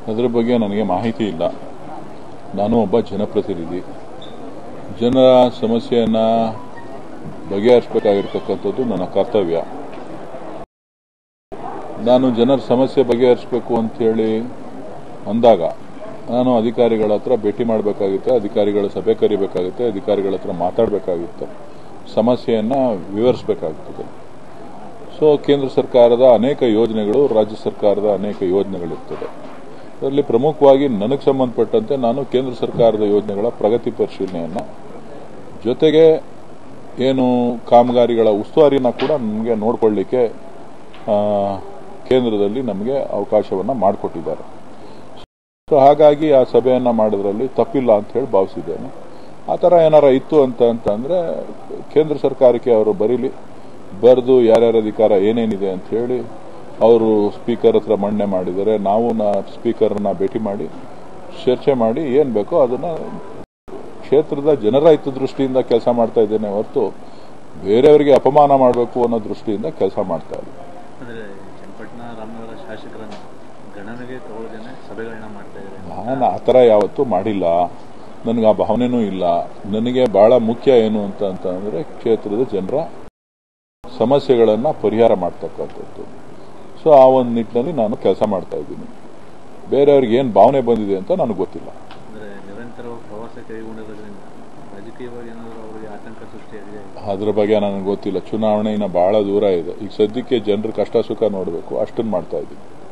ಅದರ ಬಗ್ಗೆ ನನಗೆ ಮಾಹಿತಿ ಇಲ್ಲ ನಾನು ಒಬ್ಬ ಜನಪ್ರತಿನಿಧಿ ಜನರ ಸಮಸ್ಯೆಯನ್ನು ಬಗೆಹರಿಸಬೇಕಾಗಿರ್ತಕ್ಕಂಥದ್ದು ನನ್ನ ಕರ್ತವ್ಯ ನಾನು ಜನರ ಸಮಸ್ಯೆ ಬಗೆಹರಿಸಬೇಕು ಅಂತೇಳಿ ಅಂದಾಗ ನಾನು ಅಧಿಕಾರಿಗಳ ಹತ್ರ ಭೇಟಿ ಮಾಡಬೇಕಾಗುತ್ತೆ ಅಧಿಕಾರಿಗಳ ಸಭೆ ಕರಿಬೇಕಾಗುತ್ತೆ ಅಧಿಕಾರಿಗಳ ಹತ್ರ ಮಾತಾಡಬೇಕಾಗುತ್ತೆ ಸಮಸ್ಯೆಯನ್ನು ವಿವರಿಸಬೇಕಾಗುತ್ತದೆ ಸೊ ಕೇಂದ್ರ ಸರ್ಕಾರದ ಅನೇಕ ಯೋಜನೆಗಳು ರಾಜ್ಯ ಸರ್ಕಾರದ ಅನೇಕ ಯೋಜನೆಗಳಿರ್ತದೆ ಅದರಲ್ಲಿ ಪ್ರಮುಖವಾಗಿ ನನಗೆ ಸಂಬಂಧಪಟ್ಟಂತೆ ನಾನು ಕೇಂದ್ರ ಸರ್ಕಾರದ ಯೋಜನೆಗಳ ಪ್ರಗತಿ ಪರಿಶೀಲನೆಯನ್ನು ಜೊತೆಗೆ ಏನು ಕಾಮಗಾರಿಗಳ ಉಸ್ತುವಾರಿನ ಕೂಡ ನಮಗೆ ನೋಡಿಕೊಳ್ಳಿಕ್ಕೆ ಕೇಂದ್ರದಲ್ಲಿ ನಮಗೆ ಅವಕಾಶವನ್ನು ಮಾಡಿಕೊಟ್ಟಿದ್ದಾರೆ ಸೊ ಹಾಗಾಗಿ ಆ ಸಭೆಯನ್ನು ಮಾಡೋದ್ರಲ್ಲಿ ತಪ್ಪಿಲ್ಲ ಅಂತ ಹೇಳಿ ಭಾವಿಸಿದ್ದೇನೆ ಆ ಥರ ಏನಾರ ಇತ್ತು ಅಂತ ಅಂತಂದರೆ ಕೇಂದ್ರ ಸರ್ಕಾರಕ್ಕೆ ಅವರು ಬರೀಲಿ ಬರೆದು ಯಾರ್ಯಾರ ಅಧಿಕಾರ ಏನೇನಿದೆ ಅಂತ ಹೇಳಿ ಅವರು ಸ್ಪೀಕರ್ ಹತ್ರ ಮಂಡನೆ ಮಾಡಿದರೆ ನಾವು ನಾ ಸ್ಪೀಕರ್ನ ಭೇಟಿ ಮಾಡಿ ಚರ್ಚೆ ಮಾಡಿ ಏನು ಬೇಕೋ ಅದನ್ನು ಕ್ಷೇತ್ರದ ಜನರ ಹಿತದೃಷ್ಟಿಯಿಂದ ಕೆಲಸ ಮಾಡ್ತಾ ಇದ್ದೇನೆ ಹೊರತು ಬೇರೆಯವರಿಗೆ ಅಪಮಾನ ಮಾಡಬೇಕು ಅನ್ನೋ ದೃಷ್ಟಿಯಿಂದ ಕೆಲಸ ಮಾಡ್ತಾ ಇಲ್ಲ ಅಂದರೆ ಚನ್ನಪಟ್ಟಣ ರಾಮನಗರ ಶಾಸಕರನ್ನು ಗಣನೆಗೆ ತಗೊಳ್ಳದೇನೆ ಸಭೆಗಳನ್ನ ಮಾಡ್ತಾ ಇದ್ದಾರೆ ನಾನು ಆ ಥರ ಯಾವತ್ತೂ ಮಾಡಿಲ್ಲ ನನಗೆ ಆ ಭಾವನೆನೂ ಇಲ್ಲ ನನಗೆ ಬಹಳ ಮುಖ್ಯ ಏನು ಅಂತ ಅಂತಂದರೆ ಕ್ಷೇತ್ರದ ಜನರ ಸಮಸ್ಯೆಗಳನ್ನು ಪರಿಹಾರ ಮಾಡ್ತಕ್ಕಂಥದ್ದು ಸೊ ಆ ಒಂದು ನಿಟ್ಟಿನಲ್ಲಿ ನಾನು ಕೆಲಸ ಮಾಡ್ತಾ ಇದ್ದೀನಿ ಬೇರೆಯವ್ರಿಗೆ ಏನು ಭಾವನೆ ಬಂದಿದೆ ಅಂತ ನನಗೆ ಗೊತ್ತಿಲ್ಲ ಅಂದರೆ ನಿರಂತರವಾಗಿ ಪ್ರವಾಸ ಕೈಗೊಂಡಿರೋದ್ರಿಂದ ರಾಜಕೀಯವಾಗಿ ಏನಾದರೂ ಅವರಿಗೆ ಆತಂಕ ಸೃಷ್ಟಿಯಾಗಿದೆ ಅದ್ರ ಬಗ್ಗೆ ನನಗೆ ಗೊತ್ತಿಲ್ಲ ಚುನಾವಣೆ ಇನ್ನು ಬಹಳ ದೂರ ಇದೆ ಈಗ ಸದ್ಯಕ್ಕೆ ಜನರ ಕಷ್ಟ ಸುಖ ನೋಡಬೇಕು ಅಷ್ಟನ್ನು ಮಾಡ್ತಾ ಇದ್ದೀನಿ